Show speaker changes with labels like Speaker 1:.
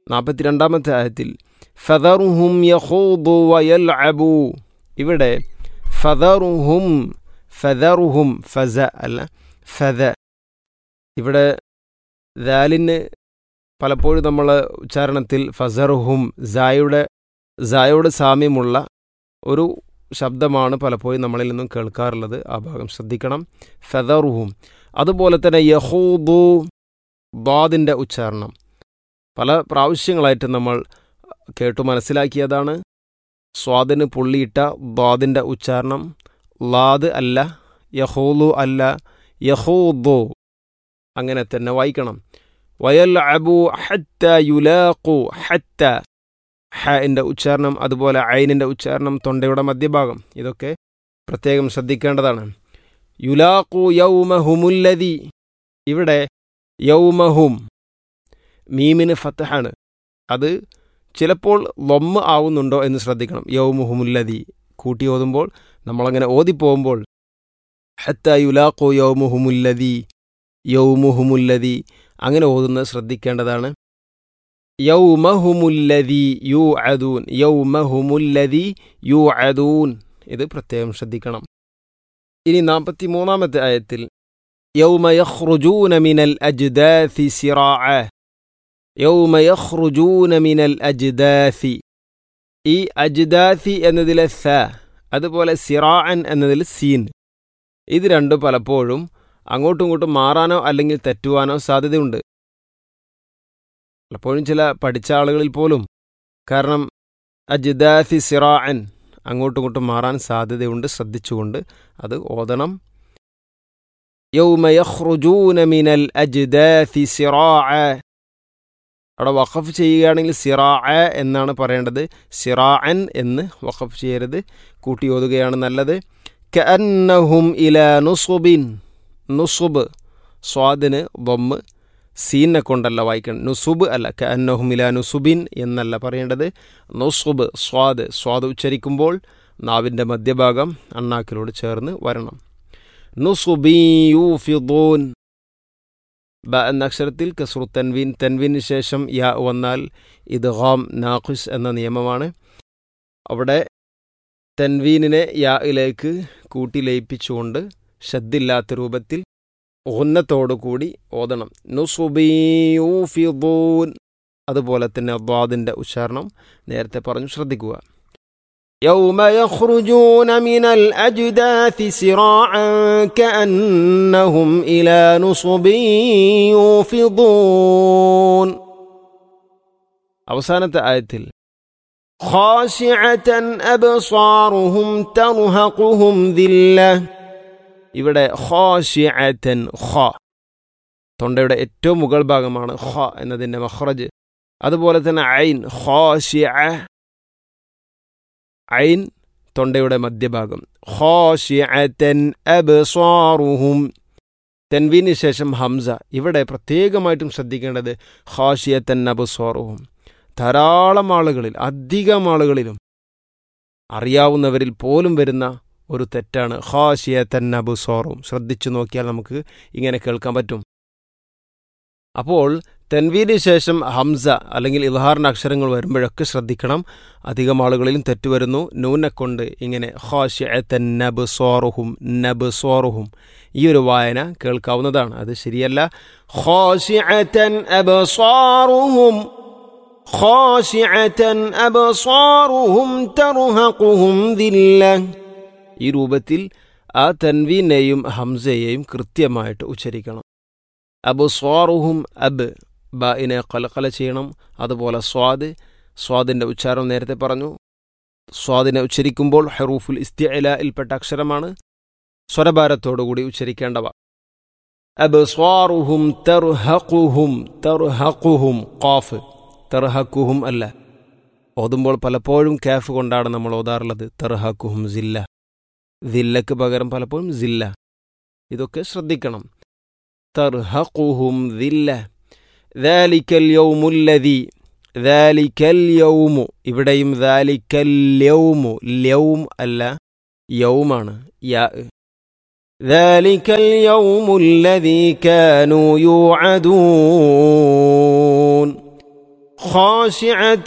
Speaker 1: നാൽപ്പത്തിരണ്ടാമത്തെ ആയത്തിൽ ഫദറുഹും യഹൂദു വയൽഅബു ഇവിടെ ഫദറുഹും ഫദറുഹും ഫസ അല്ല ഫദ ഇവിടെ ദാലിന് പലപ്പോഴും നമ്മൾ ഉച്ചാരണത്തിൽ ഫസറുഹും സായുടെ സായോട് സാമ്യമുള്ള ഒരു ശബ്ദമാണ് പലപ്പോഴും നമ്മളിൽ നിന്നും കേൾക്കാറുള്ളത് ആ ഭാഗം ശ്രദ്ധിക്കണം ഫെദറുഹും അതുപോലെ തന്നെ യഹൂദു ബാദിൻ്റെ ഉച്ചാരണം പല പ്രാവശ്യങ്ങളായിട്ട് നമ്മൾ കേട്ടു മനസ്സിലാക്കിയതാണ് സ്വാദിന് പുള്ളിയിട്ട ബാദിൻ്റെ ഉച്ചാരണം ലാദ് അല്ല യഹൂലു അല്ല യഹൂദു അങ്ങനെ തന്നെ വായിക്കണം വയൽ അബു ഹത്ത യുലാഖു ഹത്ത ഹൻ്റെ ഉച്ചാരണം അതുപോലെ ഐനിൻ്റെ ഉച്ചാരണം തൊണ്ടയുടെ മധ്യഭാഗം ഇതൊക്കെ പ്രത്യേകം ശ്രദ്ധിക്കേണ്ടതാണ് യുലാഖു യൗമഹുമുല്ലതി ഇവിടെ യൗമഹും മീമിന് ഫത്തഹാണ് അത് ചിലപ്പോൾ ലൊമ്മ ആവുന്നുണ്ടോ എന്ന് ശ്രദ്ധിക്കണം യൗമുഹുമുല്ലതി കൂട്ടി ഓതുമ്പോൾ നമ്മളങ്ങനെ ഓതിപ്പോകുമ്പോൾ ഹത്ത യുലാഖു യൗമുഹുമുല്ലതി യൗമുഹുമുല്ലതി അങ്ങനെ ഓതുന്നത് ശ്രദ്ധിക്കേണ്ടതാണ് യൗമഹുമുല്ലതി യു അദൂൻ യൗമഹുമുല്ലതി യു അദൂൻ ഇത് പ്രത്യേകം ശ്രദ്ധിക്കണം ഇനി നാൽപ്പത്തി മൂന്നാമത്തെ ആയത്തിൽ يوم يخرجون من الأجداث سراعا يوم يخرجون من الأجداث ഈ അജ്ദാഥി എന്നതിലെ സ അതുപോലെ സിറാഅൻ എന്നതിൽ സീൻ ഇത് രണ്ടും പലപ്പോഴും അങ്ങോട്ടും ഇങ്ങോട്ടും മാറാനോ അല്ലെങ്കിൽ തെറ്റുവാനോ സാധ്യതയുണ്ട് പലപ്പോഴും ചില പഠിച്ച ആളുകളിൽ പോലും കാരണം അജ്ദാഥി സിറാഅൻ അങ്ങോട്ടും ഇങ്ങോട്ടും മാറാൻ സാധ്യതയുണ്ട് ശ്രദ്ധിച്ചുകൊണ്ട് അത് ഓതണം യൗമ യഖ്റുജൂന മിനൽ അജ്ദാഥി സിറാഅ അവിടെ വഖഫ് ചെയ്യുകയാണെങ്കിൽ സിറാഅ എന്നാണ് പറയേണ്ടത് സിറാഅൻ എന്ന് വഖഫ് ചെയ്യരുത് കൂട്ടി ഓതുകയാണ് നല്ലത് കഅന്നഹും ഇല നുസുബിൻ നുസുബ് സ്വാദിന് ബൊമ്മ് സീനെ കൊണ്ടല്ല വായിക്കണം നുസുബ് അല്ല കഅന്നഹും ഇല നുസുബിൻ എന്നല്ല പറയേണ്ടത് നുസുബ് സ്വാദ് സ്വാദ് ഉച്ചരിക്കുമ്പോൾ നാവിൻ്റെ മധ്യഭാഗം അണ്ണാക്കിലോട് ചേർന്ന് വരണം നുസുബിയൂഫിദൂൻ ബ എന്ന അക്ഷരത്തിൽ കസ്രു തൻവീൻ തൻവീന് ശേഷം യാ വന്നാൽ ഇത് ഹാം നാഖുസ് എന്ന നിയമമാണ് അവിടെ തൻവീനിനെ യായിലേക്ക് കൂട്ടി ലയിപ്പിച്ചുകൊണ്ട് ശദ്ദില്ലാത്ത രൂപത്തിൽ കൂടി ഓതണം നുസുബിയൂഫിദൂൻ അതുപോലെ തന്നെ അബ്വാദിൻ്റെ ഉച്ചാരണം നേരത്തെ പറഞ്ഞു ശ്രദ്ധിക്കുക يوم يخرجون من الأجداث سراعا كأنهم إلى نصب يوفضون അവസാനത്തെ ആയത്തിൽ خاشعة أبصارهم ترهقهم ذلة ഇവിടെ ഖാഷിഅത്തൻ ഖ തൊണ്ടയുടെ ഏറ്റവും മുകൾ ഭാഗമാണ് ഖ എന്നതിൻ്റെ മഖ്റജ് അതുപോലെ തന്നെ ഐൻ ഖാഷിഅ ഐൻ തൊണ്ടയുടെ മധ്യഭാഗം ഖാഷിഅത്തൻ അബ്സാറുഹും തെൻവീന് ശേഷം ഹംസ ഇവിടെ പ്രത്യേകമായിട്ടും ശ്രദ്ധിക്കേണ്ടത് ഖാഷിയത്തൻ അബ്സാറുഹും ധാരാളം ആളുകളിൽ അധികം ആളുകളിലും അറിയാവുന്നവരിൽ പോലും വരുന്ന ഒരു തെറ്റാണ് ഖാഷിയത്തൻ അബ്സാറും ശ്രദ്ധിച്ചു നോക്കിയാൽ നമുക്ക് ഇങ്ങനെ കേൾക്കാൻ പറ്റും അപ്പോൾ തെൻവീന് ശേഷം ഹംസ അല്ലെങ്കിൽ ഇൽഹാറിൻ്റെ അക്ഷരങ്ങൾ വരുമ്പോഴൊക്കെ ശ്രദ്ധിക്കണം അധികം ആളുകളിലും തെറ്റുവരുന്നു നൂനെ കൊണ്ട് ഇങ്ങനെ ഹാഷ്യത്തൻ നബ് സോറുഹും നബ് സോറുഹും ഈ ഒരു വായന കേൾക്കാവുന്നതാണ് അത് ശരിയല്ല ഖാശിഅതൻ അബ്സാറുഹും ഖാശിഅതൻ അബ്സാറുഹും തർഹഖുഹും ദില്ല ഈ രൂപത്തിൽ ആ തൻവീനെയും ഹംസയെയും കൃത്യമായിട്ട് ഉച്ചരിക്കണം അബ് സ്വാറുഹും അബ് ബിനെ കലക്കല ചെയ്യണം അതുപോലെ സ്വാദ് സ്വാദിൻ്റെ ഉച്ചാരണം നേരത്തെ പറഞ്ഞു സ്വാദിനെ ഉച്ചരിക്കുമ്പോൾ ഹെറൂഫുൽ ഇസ്തിഅലയിൽപ്പെട്ട അക്ഷരമാണ് സ്വരഭാരത്തോടുകൂടി ഉച്ചരിക്കേണ്ടവ അബ് സ്വാറുഹും തെർഹഖുഹും തെർഹഖുഹും ഖാഫ് തെർഹഖുഹും അല്ല ഓതുമ്പോൾ പലപ്പോഴും കാഫ് കൊണ്ടാണ് നമ്മൾ ഓതാറുള്ളത് തെർഹഖുഹും ജില്ല ദില്ലക്ക് പകരം പലപ്പോഴും ജില്ല ഇതൊക്കെ ശ്രദ്ധിക്കണം ترهقهم ذلة ذلك اليوم الذي ذلك اليوم ഇവിടെയും ذلك اليوم اليوم അല്ല യൗമാണ് യാ ذلك اليوم الذي كانوا يوعدون خاشعة